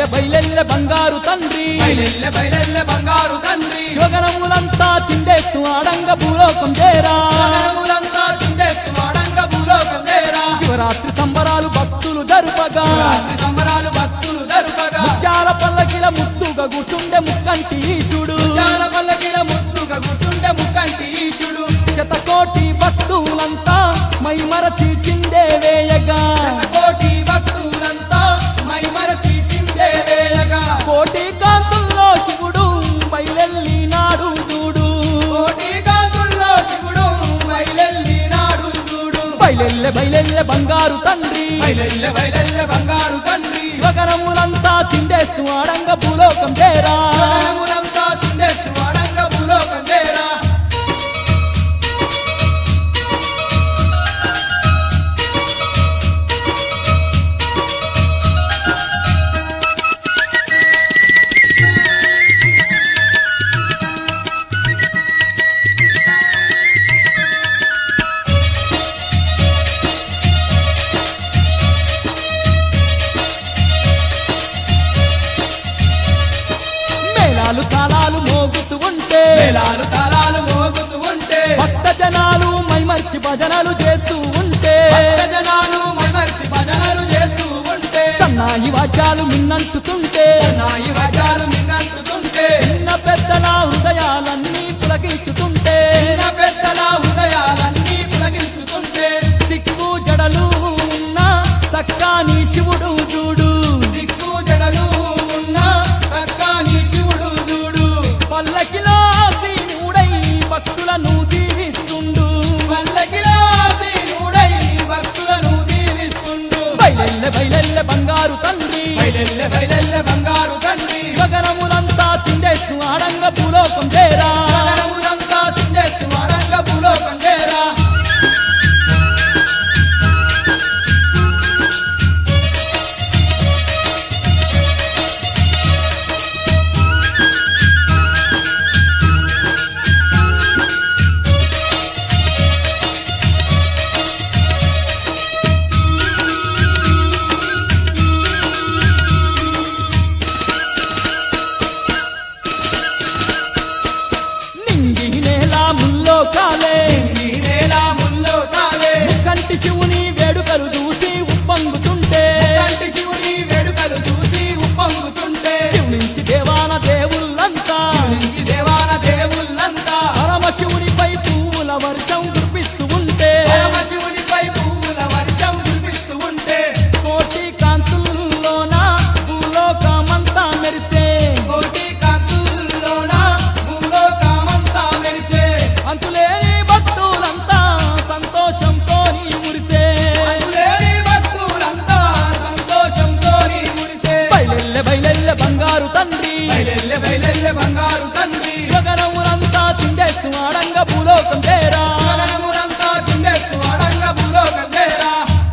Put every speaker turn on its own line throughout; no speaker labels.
బయలెల్లె బంగారు తండ్రి
బయలెల్లె బయలెల్లె బంగారు తండ్రి
శివగణములంతా చిండేస్తూ ఆడంగ భూలోకం చేరా
నగరములంతా చిందేస్తు వాడంగ భూలోకం చేరా
శివరాత్రి సంబరాలు భక్తులు జరుపగా
రాత్రి సంబరాలు భక్తులు జరుపగా
ముత్యాల పల్లకిల ముత్తుగా కూర్చుండే ముక్కంటి ఈశుడు
జాల పల్లకిల ముత్తుగా గుర్తుండే ముక్కంటి ఈశుడు
శతకోటి భక్తులంతా మైమరచి చిందే వేయగా
కోటి భక్తులంతా మై మరచి చిందే వేయగా
కోటి కాంతుల్లో శివుడు బయలెల్లి నాడు చూడు
కోటి కాంతుల్లో శివుడు బయలెల్లి నాడు చూడు
బయలెల్లె బయలెల్లె బంగారు తండ్రి
బయలెల్లె బయలెల్లె బంగారు తండ్రి
శివగణములంతా చిండేస్తూ ఆడంగ భూలోకం చేరా
నగరములంతా చిందేస్తు వాడంగ భూలోకం చేరా
మేళాలు తాళాలు మోగుతూ ఉంటే
మేళాలు తాళాలు మోగుతూ ఉంటే
భక్త జనాలు మైమర్చి భజనలు చేస్తూ ఉంటే
భక్త జనాలు మైమరిచి భజనలు చేస్తూ ఉంటే
సన్నాయి వాద్యాలు మిన్నంటుతుంటే
నాయి వజాలు నిన్నంటుతుంటే
చిన్న పెద్దల హృదయాలన్నీ పులకించుతుంటే
చిన్న పెద్దల హృదయాలన్నీ పులకించుతుంటే
దిక్కు జడలు ఉన్న చక్కాని శివుడు చూడు
దిక్కు జడలు ఉన్న చక్కని శివుడు చూడు
పల్లకిలో సీనుడై భక్తులను దీవిస్తుండు
పల్లకిలో దేవుడై భక్తులను దీవిస్తుండు
బయలెల్లె బయలెల్లె బంగారు తండ్రి
బయలెల్లె బయలెల్లె బంగారు తండ్రి
శివగణములంతా చిండేస్తూ ఆడంగ భూలోకం చేరా
నగరములంతా చిందేస్తు వాడంగ భూలోకం చేరా
నింగి నేల ముల్లో కాలే
ఈ నేల ముల్లో కాలే
కంటి శివుని వేడుకలు చూసి ఉప్పొంగుతుంటే
కంటి శివుని వేడుకలు చూసి ఉప్పొంగుతుంటే
శివునించి దేవాన దేవుళ్ళంతా
ఈ దేవాన దేవుళ్ళంతా
పరమ శివునిపై పువ్వుల వర్షం కురిపిస్తూ ఉంటే
పరమశివునిపై పువ్వుల వర్షం కురిపిస్తూ ఉంటే
కోటి కాంతుల్లోన భూలోకమంతా మెరిసే
కోటి కాంతుల్లోన భూలోకమంతా మెరిసే
అంతులేని భక్తులంతా సంతోషంతో మురిసే
అందులేని భక్తులంతా సంతోషంతో మురిసే
బయలెల్లె బయలెల్లె బంగారు తండ్రి
బయలెల్లె బయలెల్లె బంగారు తండ్రి
యుగనములంతా చిండేస్తూ ఆడంగ భూలోకం చేరా
జగనమునంతా చిందేస్తూ అడంగ భూలోకం చేరా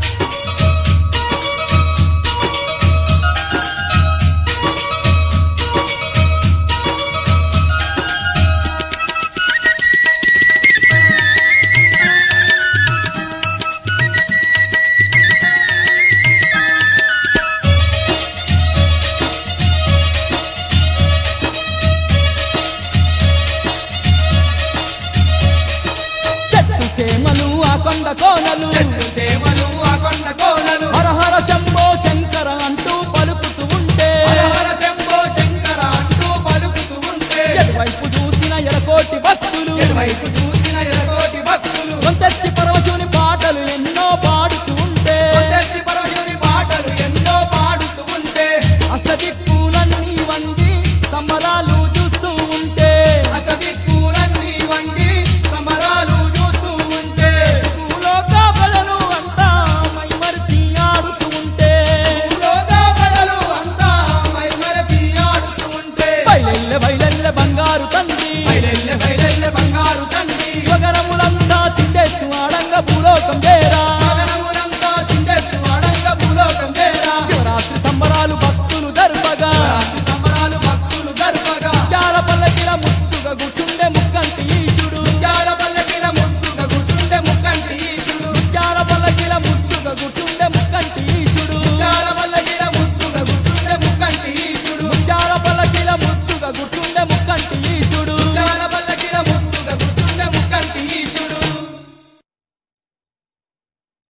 చెట్టు చేమలు ఆ కొండ కోనలు
చెట్టు సేమలు ఆ కొండ కోనలు
హరహర శంభో శంకర అంటూ పలుకుతూ ఉంటే
హరహర శంభో శంకర అంటూ పలుకుతూ ఉంటే
ఎటువైపు చూసిన ఎరకోటి భక్తులు
ఎటువైపు చూసిన ఎరగోటి భక్తులు
కొంతెత్తి పరవశుని పాటలు ఎన్నో పాడుతూ ఉంటే
కొత్తెత్తి పరమశివుని పాటలు ఎన్నో పాడుతూ ఉంటే
అసదిక్కులన్నీ వంగి సంబరాలు చూస్తూ ఉంటే
అసదిక్కులన్నీ వంగి సమరాలు చూస్తూ ఉంటే
భూలోక బలలు అంతా మైమరిచి ఆడుతూ ఉంటే
భూలోక ప్రజలు అంతా మైమరచి ఆడుతూ ఉంటే
బయలెల్లె బయలెల్లె